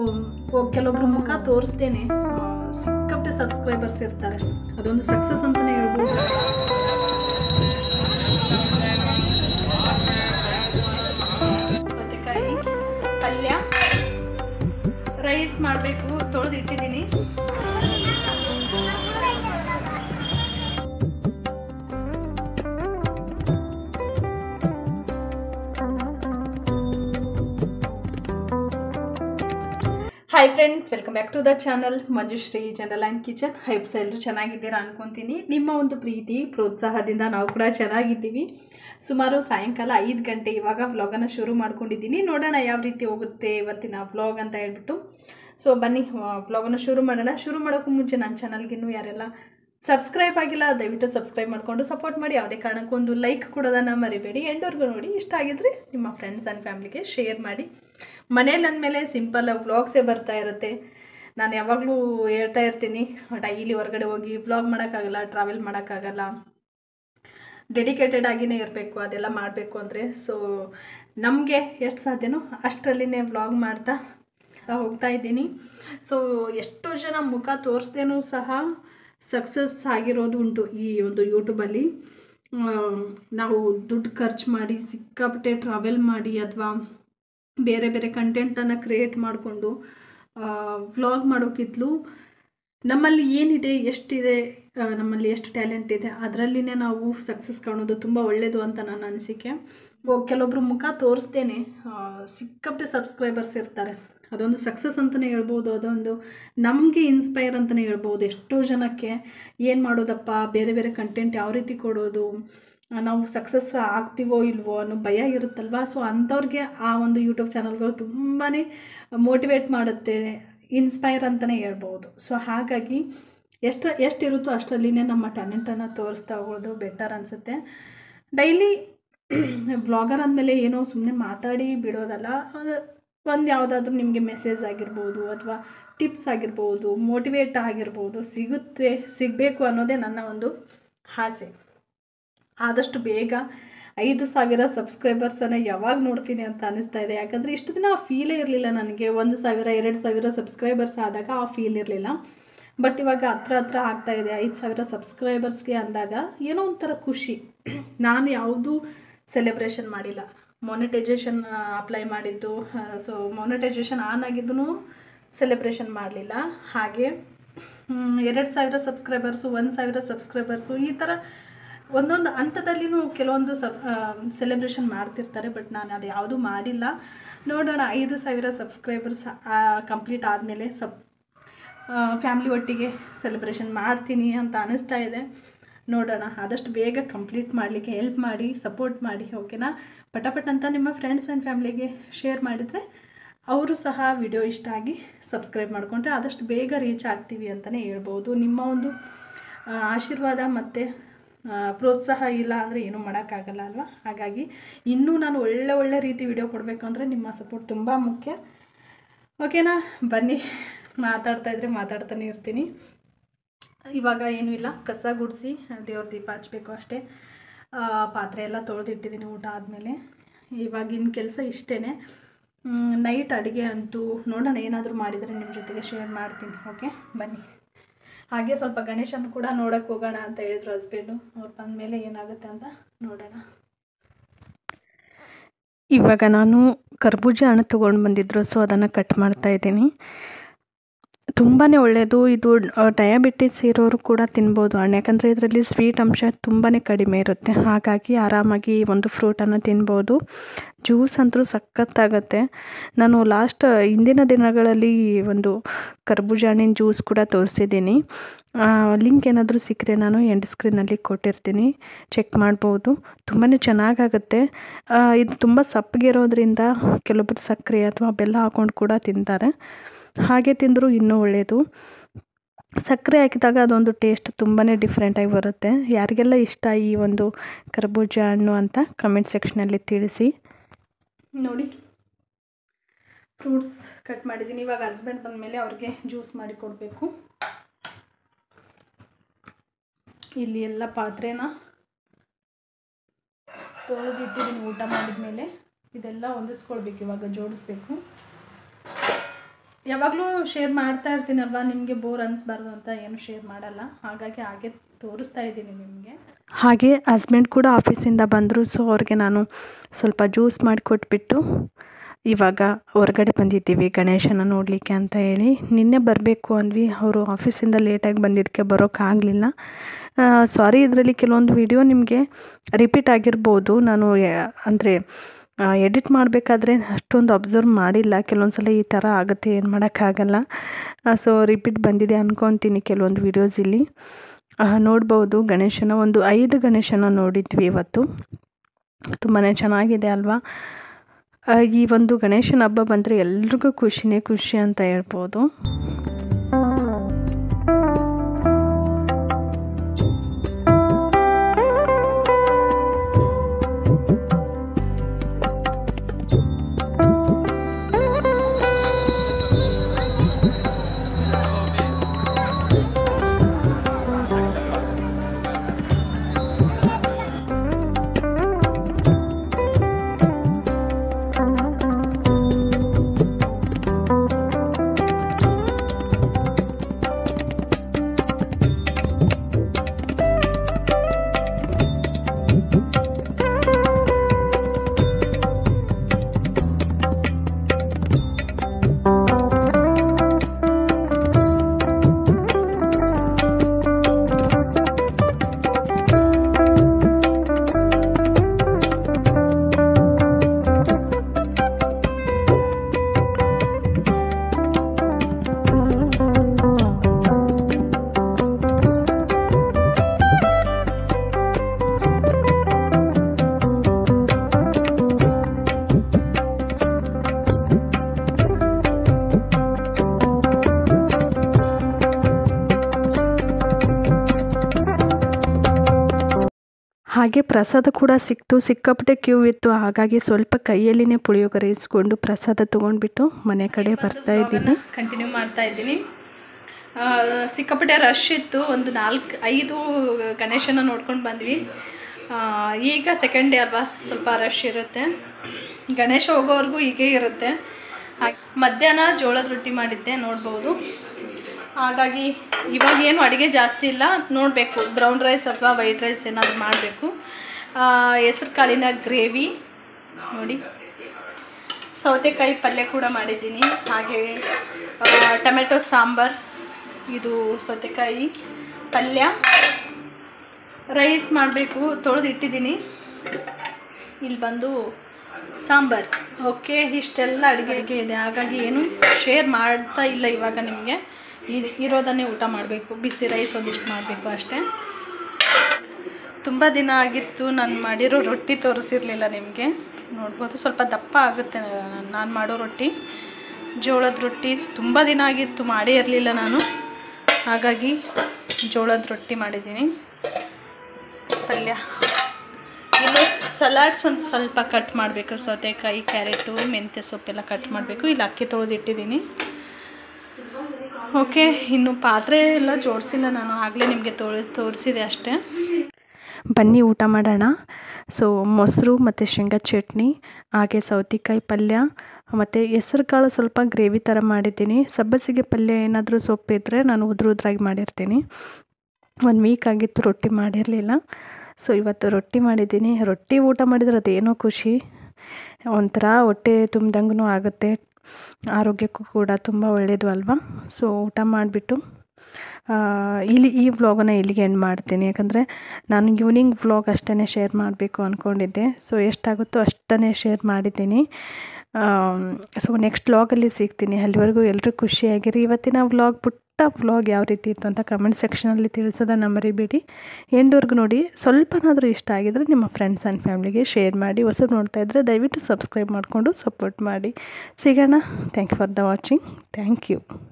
ಕೆಲವೊಬ್ರು ಮುಖ ತೋರಿಸ್ದೇನೆ ಸಿಕ್ಕಾಪಟ್ಟೆ ಸಬ್ಸ್ಕ್ರೈಬರ್ಸ್ ಇರ್ತಾರೆ ಅದೊಂದು ಸಕ್ಸಸ್ ಅಂತಲೇ ಹೇಳ್ಬೋದು ಸೌತೆಕಾಯಿ ಪಲ್ಯ ರೈಸ್ ಮಾಡಬೇಕು ತೊಳೆದು ಇಟ್ಟಿದ್ದೀನಿ hi friends welcome back to the channel Manjushree general and kitchen hypes ಎಲ್ಲರೂ ಚೆನ್ನಾಗಿದ್ದೀರಾ ಅನ್ಕೊತೀನಿ ನಿಮ್ಮ ಒಂದು ಪ್ರೀತಿ ಪ್ರೋತ್ಸಾಹದಿಂದ ನಾವು ಕೂಡ ಚೆನ್ನಾಗಿದ್ದೀವಿ ಸುಮಾರು ಸಾಯಂಕಾಲ ಐದು ಗಂಟೆ ಇವಾಗ ವ್ಲಾಗನ್ನು ಶುರು ಮಾಡ್ಕೊಂಡಿದ್ದೀನಿ ನೋಡೋಣ ಯಾವ ರೀತಿ ಹೋಗುತ್ತೆ ಇವತ್ತಿನ ವ್ಲಾಗ್ ಅಂತ ಹೇಳ್ಬಿಟ್ಟು ಸೊ ಬನ್ನಿ ವ್ಲಾಗನ್ನು ಶುರು ಮಾಡೋಣ ಶುರು ಮಾಡೋಕ್ಕೂ ಮುಂಚೆ ನನ್ನ ಚಾನಲ್ಗೆ ಇನ್ನೂ ಯಾರೆಲ್ಲ ಸಬ್ಸ್ಕ್ರೈಬ್ ಆಗಿಲ್ಲ ದಯವಿಟ್ಟು ಸಬ್ಸ್ಕ್ರೈಬ್ ಮಾಡಿಕೊಂಡು ಸಪೋರ್ಟ್ ಮಾಡಿ ಯಾವುದೇ ಕಾರಣಕ್ಕೂ ಒಂದು ಲೈಕ್ ಕೊಡೋದನ್ನು ಮರಿಬೇಡಿ ಎಂಡವರೆಗೂ ನೋಡಿ ಇಷ್ಟ ಆಗಿದ್ರೆ ನಿಮ್ಮ ಫ್ರೆಂಡ್ಸ್ ಆ್ಯಂಡ್ ಫ್ಯಾಮ್ಲಿಗೆ ಶೇರ್ ಮಾಡಿ ಮನೇಲಿ ಅಂದಮೇಲೆ ಸಿಂಪಲ್ ವ್ಲಾಗ್ಸೇ ಬರ್ತಾ ಇರುತ್ತೆ ನಾನು ಯಾವಾಗಲೂ ಹೇಳ್ತಾ ಇರ್ತೀನಿ ಡೈಲಿ ಹೊರಗಡೆ ಹೋಗಿ ವ್ಲಾಗ್ ಮಾಡೋಕ್ಕಾಗಲ್ಲ ಟ್ರಾವೆಲ್ ಮಾಡೋಕ್ಕಾಗಲ್ಲ ಡೆಡಿಕೇಟೆಡ್ ಆಗಿನೇ ಇರಬೇಕು ಅದೆಲ್ಲ ಮಾಡಬೇಕು ಅಂದರೆ ಸೊ ನಮಗೆ ಎಷ್ಟು ಸಾಧ್ಯನೋ ಅಷ್ಟರಲ್ಲಿನೇ ವ್ಲಾಗ್ ಮಾಡ್ತಾ ಹೋಗ್ತಾ ಇದ್ದೀನಿ ಸೊ ಎಷ್ಟೋ ಜನ ಮುಖ ತೋರಿಸ್ದೇನೂ ಸಹ ಸಕ್ಸಸ್ ಆಗಿರೋದು ಉಂಟು ಈ ಒಂದು ಯೂಟ್ಯೂಬಲ್ಲಿ ನಾವು ದುಡ್ಡು ಖರ್ಚು ಮಾಡಿ ಸಿಕ್ಕಾಪಟ್ಟೆ ಟ್ರಾವೆಲ್ ಮಾಡಿ ಅಥವಾ ಬೇರೆ ಬೇರೆ ಕಂಟೆಂಟನ್ನು ಕ್ರಿಯೇಟ್ ಮಾಡಿಕೊಂಡು ವ್ಲಾಗ್ ಮಾಡೋಕ್ಕಿಂತಲೂ ನಮ್ಮಲ್ಲಿ ಏನಿದೆ ಎಷ್ಟಿದೆ ಆ, ನಮ್ಮಲ್ಲಿ ಎಷ್ಟು ಟ್ಯಾಲೆಂಟ್ ಇದೆ ಅದರಲ್ಲಿನೇ ನಾವು ಸಕ್ಸಸ್ ಕಾಣೋದು ತುಂಬ ಒಳ್ಳೆಯದು ಅಂತ ನನ್ನ ಅನಿಸಿಕೆ ಒ- ಕೆಲವೊಬ್ರು ಮುಖ ತೋರಿಸ್ದೇನೆ ಸಿಕ್ಕಾಪಟ್ಟೆ ಸಬ್ಸ್ಕ್ರೈಬರ್ಸ್ ಇರ್ತಾರೆ ಅದೊಂದು ಸಕ್ಸಸ್ ಅಂತಲೇ ಹೇಳ್ಬೋದು ಅದೊಂದು ನಮಗೆ ಇನ್ಸ್ಪೈರ್ ಅಂತಲೇ ಹೇಳ್ಬೋದು ಎಷ್ಟೋ ಜನಕ್ಕೆ ಏನು ಮಾಡೋದಪ್ಪ ಬೇರೆ ಬೇರೆ ಕಂಟೆಂಟ್ ಯಾವ ರೀತಿ ಕೊಡೋದು ಆ, ನಾವು ಸಕ್ಸಸ್ ಆಗ್ತೀವೋ ಇಲ್ವೋ ಅನ್ನೋ ಭಯ ಇರುತ್ತಲ್ವ ಸೊ ಅಂಥವ್ರಿಗೆ ಆ ಒಂದು ಯೂಟ್ಯೂಬ್ ಚಾನಲ್ಗಳು ತುಂಬಾ ಮೋಟಿವೇಟ್ ಮಾಡುತ್ತೆ ಇನ್ಸ್ಪೈರ್ ಅಂತಲೇ ಹೇಳ್ಬೋದು ಸೊ ಹಾಗಾಗಿ ಎಷ್ಟು ಎಷ್ಟು ಇರುತ್ತೋ ಅಷ್ಟರಲ್ಲಿನೇ ನಮ್ಮ ಟ್ಯಾಲೆಂಟನ್ನು ತೋರಿಸ್ತಾ ಹೋಗೋದು ಬೆಟರ್ ಅನಿಸುತ್ತೆ ಡೈಲಿ ವ್ಲಾಗರ್ ಅಂದಮೇಲೆ ಏನೋ ಸುಮ್ಮನೆ ಮಾತಾಡಿ ಬಿಡೋದಲ್ಲ ಒಂದು ಯಾವುದಾದ್ರೂ ನಿಮಗೆ ಮೆಸೇಜ್ ಆಗಿರ್ಬೋದು ಅಥವಾ ಟಿಪ್ಸ್ ಆಗಿರ್ಬೋದು ಮೋಟಿವೇಟ್ ಆಗಿರ್ಬೋದು ಸಿಗುತ್ತೆ ಸಿಗಬೇಕು ಅನ್ನೋದೇ ನನ್ನ ಒಂದು ಆಸೆ ಆದಷ್ಟು ಬೇಗ ಐದು ಸಾವಿರ ಸಬ್ಸ್ಕ್ರೈಬರ್ಸನ್ನು ಯಾವಾಗ ನೋಡ್ತೀನಿ ಅಂತ ಅನಿಸ್ತಾ ಇದೆ ಯಾಕಂದರೆ ಇಷ್ಟು ದಿನ ಆ ಫೀಲೇ ಇರಲಿಲ್ಲ ನನಗೆ ಒಂದು ಸಾವಿರ ಎರಡು ಸಾವಿರ ಸಬ್ಸ್ಕ್ರೈಬರ್ಸ್ ಆದಾಗ ಆ ಫೀಲ್ ಇರಲಿಲ್ಲ ಬಟ್ ಇವಾಗ ಹತ್ರ ಹತ್ರ ಆಗ್ತಾ ಇದೆ ಐದು ಸಾವಿರ ಸಬ್ಸ್ಕ್ರೈಬರ್ಸ್ಗೆ ಅಂದಾಗ ಏನೋ ಒಂಥರ ಖುಷಿ ನಾನು ಯಾವುದೂ ಸೆಲೆಬ್ರೇಷನ್ ಮಾಡಿಲ್ಲ ಮೊನಿಟೈಸೇಷನ್ ಅಪ್ಲೈ ಮಾಡಿದ್ದು ಸೊ ಮೊನಿಟೈಸೇಷನ್ ಆನ್ ಆಗಿದ್ದೂ ಸೆಲೆಬ್ರೇಷನ್ ಮಾಡಲಿಲ್ಲ ಹಾಗೆ ಎರಡು ಸಾವಿರ ಸಬ್ಸ್ಕ್ರೈಬರ್ಸು ಒಂದು ಸಾವಿರ ಸಬ್ಸ್ಕ್ರೈಬರ್ಸು ಈ ಥರ ಒಂದೊಂದು ಹಂತದಲ್ಲಿನೂ ಕೆಲವೊಂದು ಸಬ್ ಸೆಲೆಬ್ರೇಷನ್ ಮಾಡ್ತಿರ್ತಾರೆ ಬಟ್ ನಾನು ಅದು ಯಾವುದೂ ಮಾಡಿಲ್ಲ ನೋಡೋಣ ಐದು ಸಾವಿರ ಸಬ್ಸ್ಕ್ರೈಬರ್ಸ್ ಕಂಪ್ಲೀಟ್ ಆದಮೇಲೆ ಸಬ್ ಫ್ಯಾಮ್ಲಿ ಒಟ್ಟಿಗೆ ಸೆಲೆಬ್ರೇಷನ್ ಮಾಡ್ತೀನಿ ಅಂತ ಅನ್ನಿಸ್ತಾ ಇದೆ ನೋಡೋಣ ಆದಷ್ಟು ಬೇಗ ಕಂಪ್ಲೀಟ್ ಮಾಡಲಿಕ್ಕೆ ಹೆಲ್ಪ್ ಮಾಡಿ ಸಪೋರ್ಟ್ ಮಾಡಿ ಓಕೆನಾ ಪಟಪಟ್ ಅಂತ ನಿಮ್ಮ ಫ್ರೆಂಡ್ಸ್ ಆ್ಯಂಡ್ ಫ್ಯಾಮ್ಲಿಗೆ ಶೇರ್ ಮಾಡಿದರೆ ಅವರು ಸಹ ವಿಡಿಯೋ ಇಷ್ಟ ಆಗಿ ಸಬ್ಸ್ಕ್ರೈಬ್ ಮಾಡಿಕೊಂಡ್ರೆ ಆದಷ್ಟು ಬೇಗ ರೀಚ್ ಆಗ್ತೀವಿ ಅಂತಲೇ ಹೇಳ್ಬೋದು ನಿಮ್ಮ ಒಂದು ಆ, ಆಶೀರ್ವಾದ ಮತ್ತು ಆ, ಪ್ರೋತ್ಸಾಹ ಇಲ್ಲ ಅಂದರೆ ಏನೂ ಮಾಡೋಕ್ಕಾಗಲ್ಲ ಅಲ್ವಾ ಹಾಗಾಗಿ ಇನ್ನೂ ನಾನು ಒಳ್ಳೆ ಒಳ್ಳೆ ರೀತಿ ವಿಡಿಯೋ ಕೊಡಬೇಕು ಅಂದರೆ ನಿಮ್ಮ ಸಪೋರ್ಟ್ ತುಂಬ ಮುಖ್ಯ ಓಕೆನಾ ಬನ್ನಿ ಮಾತಾಡ್ತಾ ಇದ್ರೆ ಮಾತಾಡ್ತಾನೆ ಇರ್ತೀನಿ ಇವಾಗ ಏನೂ ಇಲ್ಲ ಕಸ ಗುಡಿಸಿ ದೇವ್ರ ದೀಪ ಹಚ್ಬೇಕು ಅಷ್ಟೇ ಆ, ಪಾತ್ರೆ ಎಲ್ಲ ತೊಳೆದಿಟ್ಟಿದ್ದೀನಿ ಊಟ ಆದಮೇಲೆ ಇವಾಗಿನ ಕೆಲಸ ಇಷ್ಟೇ ನೈಟ್ ಅಡುಗೆ ಅಂತೂ ನೋಡೋಣ ಏನಾದರೂ ಮಾಡಿದರೆ ನಿಮ್ಮ ಜೊತೆಗೆ ಶೇರ್ ಮಾಡ್ತೀನಿ ಓಕೆ ಬನ್ನಿ ಹಾಗೆ ಸ್ವಲ್ಪ ಗಣೇಶನ ಕೂಡ ನೋಡೋಕ್ಕೆ ಹೋಗೋಣ ಅಂತ ಹೇಳಿದ್ರು ಹಸ್ಬೆಂಡು ಅವ್ರು ಬಂದಮೇಲೆ ಏನಾಗುತ್ತೆ ಅಂತ ನೋಡೋಣ ಇವಾಗ ನಾನು ಕರ್ಬೂಜ ಹಣ್ಣು ತೊಗೊಂಡು ಬಂದಿದ್ದರು ಸೊ ಅದನ್ನು ಕಟ್ ಮಾಡ್ತಾ ಇದ್ದೀನಿ ತುಂಬಾ ಒಳ್ಳೆಯದು ಇದು ಡಯಾಬಿಟಿಸ್ ಇರೋರು ಕೂಡ ತಿನ್ಬೋದು ಹಣ್ಣು ಯಾಕಂದರೆ ಇದರಲ್ಲಿ ಸ್ವೀಟ್ ಅಂಶ ತುಂಬಾ ಕಡಿಮೆ ಇರುತ್ತೆ ಹಾಗಾಗಿ ಆರಾಮಾಗಿ ಈ ಒಂದು ಫ್ರೂಟನ್ನು ತಿನ್ಬೋದು ಜ್ಯೂಸ್ ಅಂತೂ ಸಖತ್ತಾಗತ್ತೆ ನಾನು ಲಾಸ್ಟ್ ಹಿಂದಿನ ದಿನಗಳಲ್ಲಿ ಒಂದು ಕರ್ಬೂಜ ಹಣ್ಣಿನ ಜ್ಯೂಸ್ ಕೂಡ ತೋರಿಸಿದ್ದೀನಿ ಲಿಂಕ್ ಏನಾದರೂ ಸಿಕ್ಕರೆ ನಾನು ಎಂಡ್ ಸ್ಕ್ರೀನಲ್ಲಿ ಕೊಟ್ಟಿರ್ತೀನಿ ಚೆಕ್ ಮಾಡ್ಬೋದು ತುಂಬಾ ಚೆನ್ನಾಗಾಗುತ್ತೆ ಆ, ಇದು ತುಂಬ ಸಪ್ಪಗಿರೋದ್ರಿಂದ ಕೆಲವೊಬ್ಬರು ಸಕ್ಕರೆ ಅಥವಾ ಬೆಲ್ಲ ಹಾಕ್ಕೊಂಡು ಕೂಡ ತಿಂತಾರೆ ಹಾಗೆ ತಿಂದರೂ ಇನ್ನೂ ಒಳ್ಳೆಯದು ಸಕ್ಕರೆ ಹಾಕಿದಾಗ ಅದೊಂದು ಟೇಸ್ಟ್ ತುಂಬಾ ಡಿಫ್ರೆಂಟಾಗಿ ಬರುತ್ತೆ ಯಾರಿಗೆಲ್ಲ ಇಷ್ಟ ಈ ಒಂದು ಕರ್ಬೂಜ ಹಣ್ಣು ಅಂತ ಕಮೆಂಟ್ ಸೆಕ್ಷನಲ್ಲಿ ತಿಳಿಸಿ ನೋಡಿ ಫ್ರೂಟ್ಸ್ ಕಟ್ ಮಾಡಿದ್ದೀನಿ ಇವಾಗ ಹಸ್ಬೆಂಡ್ ಬಂದಮೇಲೆ ಅವ್ರಿಗೆ ಜ್ಯೂಸ್ ಮಾಡಿ ಕೊಡಬೇಕು ಇಲ್ಲಿ ಎಲ್ಲ ಪಾತ್ರೆನ ತೊಳೆದಿಟ್ಟಿದ್ದೀನಿ ಊಟ ಮಾಡಿದ್ಮೇಲೆ ಇದೆಲ್ಲ ಹೊಂದಿಸ್ಕೊಳ್ಬೇಕು ಇವಾಗ ಜೋಡಿಸ್ಬೇಕು ಯಾವಾಗಲೂ ಶೇರ್ ಮಾಡ್ತಾ ಇರ್ತೀನಲ್ವ ನಿಮಗೆ ಬೋರ್ ಅನಿಸ್ಬಾರ್ದು ಅಂತ ಏನು ಶೇರ್ ಮಾಡಲ್ಲ ಹಾಗಾಗಿ ಹಾಗೆ ತೋರಿಸ್ತಾ ಇದ್ದೀನಿ ನಿಮಗೆ ಹಾಗೆ ಹಸ್ಬೆಂಡ್ ಕೂಡ ಆಫೀಸಿಂದ ಬಂದರು ಸೊ ಅವ್ರಿಗೆ ನಾನು ಸ್ವಲ್ಪ ಜ್ಯೂಸ್ ಮಾಡಿಕೊಟ್ಬಿಟ್ಟು ಇವಾಗ ಹೊರಗಡೆ ಬಂದಿದ್ದೀವಿ ಗಣೇಶನ ನೋಡಲಿಕ್ಕೆ ಅಂತ ಹೇಳಿ ನಿನ್ನೆ ಬರಬೇಕು ಅಂದ್ವಿ ಅವರು ಆಫೀಸಿಂದ ಲೇಟಾಗಿ ಬಂದಿದ್ದಕ್ಕೆ ಬರೋಕ್ಕಾಗಲಿಲ್ಲ ಸಾರಿ ಇದರಲ್ಲಿ ಕೆಲವೊಂದು ವಿಡಿಯೋ ನಿಮಗೆ ರಿಪೀಟ್ ಆಗಿರ್ಬೋದು ನಾನು ಅಂದರೆ ಎಡಿಟ್ ಮಾಡಬೇಕಾದ್ರೆ ಅಷ್ಟೊಂದು ಅಬ್ಸರ್ವ್ ಮಾಡಿಲ್ಲ ಕೆಲವೊಂದು ಸಲ ಈ ಥರ ಆಗುತ್ತೆ ಏನು ಮಾಡೋಕ್ಕಾಗಲ್ಲ ಸೊ ರಿಪೀಟ್ ಬಂದಿದೆ ಅಂದ್ಕೊತೀನಿ ಕೆಲವೊಂದು ವೀಡಿಯೋಸ್ ಇಲ್ಲಿ ನೋಡ್ಬೋದು ಗಣೇಶನ ಒಂದು ಐದು ಗಣೇಶನ ನೋಡಿದ್ವಿ ಇವತ್ತು ತುಂಬಾ ಚೆನ್ನಾಗಿದೆ ಅಲ್ವಾ ಈ ಒಂದು ಗಣೇಶನ ಹಬ್ಬ ಬಂದರೆ ಎಲ್ರಿಗೂ ಖುಷಿನೇ ಖುಷಿ ಅಂತ ಹೇಳ್ಬೋದು ಹಾಗೆ ಪ್ರಸಾದ ಕೂಡ ಸಿಕ್ತು ಸಿಕ್ಕಾಪಟ್ಟೆ ಕ್ಯೂ ಇತ್ತು ಹಾಗಾಗಿ ಸ್ವಲ್ಪ ಕೈಯಲ್ಲಿನೇ ಪುಳಿಯೋಗರೆ ಇಸ್ಕೊಂಡು ಪ್ರಸಾದ ತೊಗೊಂಡ್ಬಿಟ್ಟು ಮನೆ ಕಡೆ ಬರ್ತಾ ಇದ್ದೀನಿ ಕಂಟಿನ್ಯೂ ಮಾಡ್ತಾ ಇದ್ದೀನಿ ಆ, ಸಿಕ್ಕಾಪಟ್ಟೆ ರಶ್ ಇತ್ತು ಒಂದು ನಾಲ್ಕು ಐದು ಗಣೇಶನ ನೋಡ್ಕೊಂಡು ಬಂದ್ವಿ ಆ, ಈಗ ಸೆಕೆಂಡ್ ಡೇ ಅಲ್ವಾ ಸ್ವಲ್ಪ ರಶ್ ಇರುತ್ತೆ ಗಣೇಶ ಹೋಗೋವರೆಗೂ ಹೀಗೆ ಇರುತ್ತೆ ಹಾಗೆ ಮಧ್ಯಾಹ್ನ ಜೋಳದ ರೊಟ್ಟಿ ಮಾಡಿದ್ದೆ ನೋಡ್ಬೋದು ಹಾಗಾಗಿ ಇವಾಗ ಏನು ಅಡುಗೆ ಜಾಸ್ತಿ ಇಲ್ಲ ನೋಡಬೇಕು ಬ್ರೌನ್ ರೈಸ್ ಅಥವಾ ವೈಟ್ ರೈಸ್ ಏನಾದರೂ ಮಾಡಬೇಕು ಹೆಸ್ರು ಕಾಳಿನ ಗ್ರೇವಿ ನೋಡಿ ಸೌತೆಕಾಯಿ ಪಲ್ಯ ಕೂಡ ಮಾಡಿದ್ದೀನಿ ಹಾಗೆ ಆ, ಟೊಮೆಟೊ ಸಾಂಬಾರ್ ಇದು ಸೌತೆಕಾಯಿ ಪಲ್ಯ ರೈಸ್ ಮಾಡಬೇಕು ತೊಳೆದು ಇಟ್ಟಿದ್ದೀನಿ ಇಲ್ಲಿ ಬಂದು ಸಾಂಬಾರ್ ಓಕೆ ಇಷ್ಟೆಲ್ಲ ಅಡುಗೆ ಇದೆ ಹಾಗಾಗಿ ಏನು ಶೇರ್ ಮಾಡ್ತಾ ಇಲ್ಲ ಇವಾಗ ನಿಮಗೆ ಇರೋದನ್ನೇ ಊಟ ಮಾಡಬೇಕು ಬಿಸಿ ರೈಸ್ ಒಂದಿಷ್ಟು ಮಾಡಬೇಕು ಅಷ್ಟೇ ತುಂಬ ದಿನ ಆಗಿತ್ತು ನಾನು ಮಾಡಿರೋ ರೊಟ್ಟಿ ತೋರಿಸಿರಲಿಲ್ಲ ನಿಮಗೆ ನೋಡ್ಬೋದು ಸ್ವಲ್ಪ ದಪ್ಪ ಆಗುತ್ತೆ ನಾನು ಮಾಡೋ ರೊಟ್ಟಿ ಜೋಳದ ರೊಟ್ಟಿ ತುಂಬ ದಿನ ಆಗಿತ್ತು ಮಾಡೇ ಇರಲಿಲ್ಲ ನಾನು ಹಾಗಾಗಿ ಜೋಳದ ರೊಟ್ಟಿ ಮಾಡಿದ್ದೀನಿ ಪಲ್ಯ ಇನ್ನು ಸಲಾಡ್ಸ್ ಒಂದು ಸ್ವಲ್ಪ ಕಟ್ ಮಾಡಬೇಕು ಸೌತೆಕಾಯಿ ಕ್ಯಾರೆಟು ಮೆಂತ್ಯ ಸೊಪ್ಪೆಲ್ಲ ಕಟ್ ಮಾಡಬೇಕು ಇಲ್ಲಿ ಅಕ್ಕಿ ತೊಳೆದಿಟ್ಟಿದ್ದೀನಿ ಓಕೆ ಇನ್ನು ಪಾತ್ರೆ ಎಲ್ಲ ಜೋಡಿಸಿಲ್ಲ ನಾನು ಆಗಲೇ ನಿಮಗೆ ತೋರಿ ತೋರಿಸಿದೆ ಅಷ್ಟೇ ಬನ್ನಿ ಊಟ ಮಾಡೋಣ ಸೊ ಮೊಸರು ಮತ್ತು ಶೇಂಗಾ ಚಟ್ನಿ ಹಾಗೆ ಸೌತೆಕಾಯಿ ಪಲ್ಯ ಮತ್ತು ಹೆಸ್ರು ಕಾಳು ಸ್ವಲ್ಪ ಗ್ರೇವಿ ಥರ ಮಾಡಿದ್ದೀನಿ ಸಬ್ಬಸಿಗೆ ಪಲ್ಯ ಏನಾದರೂ ಸೊಪ್ಪಿದ್ರೆ ನಾನು ಉದ್ರ ಉದ್ರಾಗಿ ಮಾಡಿರ್ತೀನಿ ಒಂದು ವೀಕ್ ಆಗಿತ್ತು ರೊಟ್ಟಿ ಮಾಡಿರಲಿಲ್ಲ ಸೊ ಇವತ್ತು ರೊಟ್ಟಿ ಮಾಡಿದ್ದೀನಿ ರೊಟ್ಟಿ ಊಟ ಮಾಡಿದ್ರೆ ಅದೇನೋ ಖುಷಿ ಒಂಥರ ಹೊಟ್ಟೆ ತುಂಬ್ದಂಗೂ ಆಗುತ್ತೆ ಆರೋಗ್ಯಕ್ಕೂ ಕೂಡ ತುಂಬ ಒಳ್ಳೆಯದು ಅಲ್ವಾ ಸೊ ಊಟ ಮಾಡಿಬಿಟ್ಟು ಇಲ್ಲಿ ಈ ವ್ಲಾಗನ್ನು ಇಲ್ಲಿಗೆ ಎಂಡ್ ಮಾಡ್ತೀನಿ ಯಾಕಂದರೆ ನಾನು ಈವ್ನಿಂಗ್ ವ್ಲಾಗ್ ಅಷ್ಟೇ ಶೇರ್ ಮಾಡಬೇಕು ಅಂದ್ಕೊಂಡಿದ್ದೆ ಸೊ ಎಷ್ಟಾಗುತ್ತೋ ಅಷ್ಟೇ ಶೇರ್ ಮಾಡಿದ್ದೀನಿ ಸೊ ನೆಕ್ಸ್ಟ್ ವ್ಲಾಗಲ್ಲಿ ಸಿಗ್ತೀನಿ ಅಲ್ಲಿವರೆಗೂ ಎಲ್ಲರೂ ಖುಷಿಯಾಗಿರಿ ಇವತ್ತಿನ ವ್ಲಾಗ್ ಪುಟ್ಟ ವ್ಲಾಗ್ ಯಾವ ರೀತಿ ಇತ್ತು ಅಂತ ಕಮೆಂಟ್ ಸೆಕ್ಷನಲ್ಲಿ ತಿಳಿಸೋದನ್ನು ಮರಿಬೇಡಿ ಎಂಡ್ವರೆಗೂ ನೋಡಿ ಸ್ವಲ್ಪನಾದರೂ ಇಷ್ಟ ಆಗಿದರೆ ನಿಮ್ಮ ಫ್ರೆಂಡ್ಸ್ ಆ್ಯಂಡ್ ಫ್ಯಾಮ್ಲಿಗೆ ಶೇರ್ ಮಾಡಿ ಹೊಸ ನೋಡ್ತಾ ಇದ್ದರೆ ದಯವಿಟ್ಟು ಸಬ್ಸ್ಕ್ರೈಬ್ ಮಾಡಿಕೊಂಡು ಸಪೋರ್ಟ್ ಮಾಡಿ ಸಿಗೋಣ thank you for the watching thank you